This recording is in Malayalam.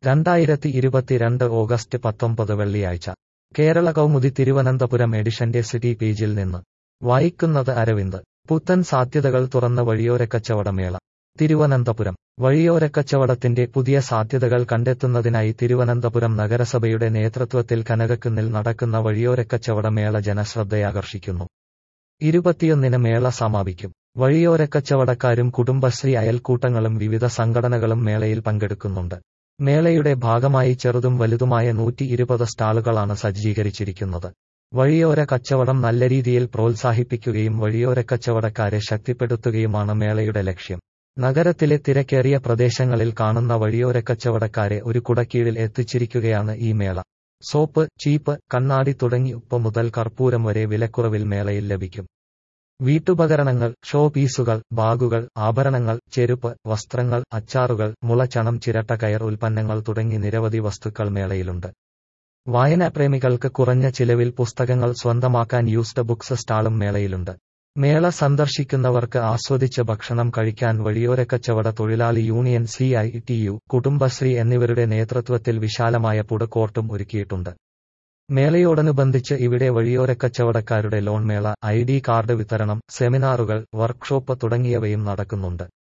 രണ്ടായിരത്തി ഇരുപത്തിരണ്ട് ഓഗസ്റ്റ് പത്തൊമ്പത് വെള്ളിയാഴ്ച കേരള കൗമുദി തിരുവനന്തപുരം എഡിഷന്റെ സിറ്റി പേജിൽ നിന്ന് വായിക്കുന്നത് അരവിന്ദ് പുത്തൻ സാധ്യതകൾ തുറന്ന വഴിയോരക്കച്ചവടമേള തിരുവനന്തപുരം വഴിയോരക്കച്ചവടത്തിന്റെ പുതിയ സാധ്യതകൾ കണ്ടെത്തുന്നതിനായി തിരുവനന്തപുരം നഗരസഭയുടെ നേതൃത്വത്തിൽ കനകക്കുന്നിൽ നടക്കുന്ന വഴിയോരക്കച്ചവടമേള ജനശ്രദ്ധയാകർഷിക്കുന്നു ഇരുപത്തിയൊന്നിന് മേള സമാപിക്കും വഴിയോരക്കച്ചവടക്കാരും കുടുംബശ്രീ അയൽക്കൂട്ടങ്ങളും വിവിധ സംഘടനകളും മേളയിൽ പങ്കെടുക്കുന്നുണ്ട് മേളയുടെ ഭാഗമായി ചെറുതും വലുതുമായ നൂറ്റി ഇരുപത് സ്റ്റാളുകളാണ് സജ്ജീകരിച്ചിരിക്കുന്നത് വഴിയോര കച്ചവടം നല്ല രീതിയിൽ പ്രോത്സാഹിപ്പിക്കുകയും വഴിയോര കച്ചവടക്കാരെ ശക്തിപ്പെടുത്തുകയുമാണ് മേളയുടെ ലക്ഷ്യം നഗരത്തിലെ തിരക്കേറിയ പ്രദേശങ്ങളിൽ കാണുന്ന വഴിയോര കച്ചവടക്കാരെ ഒരു കുടക്കീഴിൽ എത്തിച്ചിരിക്കുകയാണ് ഈ മേള സോപ്പ് ചീപ്പ് കണ്ണാടി തുടങ്ങി ഉപ്പ് മുതൽ കർപ്പൂരം വരെ വിലക്കുറവിൽ മേളയിൽ ലഭിക്കും വീട്ടുപകരണങ്ങൾ ഷോ പീസുകൾ ബാഗുകൾ ആഭരണങ്ങൾ ചെരുപ്പ് വസ്ത്രങ്ങൾ അച്ചാറുകൾ മുളച്ചണം ചിരട്ട കയർ ഉൽപ്പന്നങ്ങൾ തുടങ്ങി നിരവധി വസ്തുക്കൾ മേളയിലുണ്ട് വായനാപ്രേമികൾക്ക് കുറഞ്ഞ ചിലവിൽ പുസ്തകങ്ങൾ സ്വന്തമാക്കാൻ യൂസ്ഡ് ബുക്സ് സ്റ്റാളും മേളയിലുണ്ട് മേള സന്ദർശിക്കുന്നവർക്ക് ആസ്വദിച്ച് ഭക്ഷണം കഴിക്കാൻ വഴിയോരക്കച്ചവട തൊഴിലാളി union C I T U Kudumbashree എന്നിവരുടെ നേതൃത്വത്തിൽ വിശാലമായ ഫുഡ് കോർട്ടും ഒരുക്കിയിട്ടുണ്ട് മേളയോടനുബന്ധിച്ച് ഇവിടെ വഴിയോരക്കച്ചവടക്കാരുടെ ലോൺ മേള ഐ ഡി കാർഡ് വിതരണം സെമിനാറുകൾ വർക്ക്ഷോപ്പ് തുടങ്ങിയവയും നടക്കുന്നുണ്ട്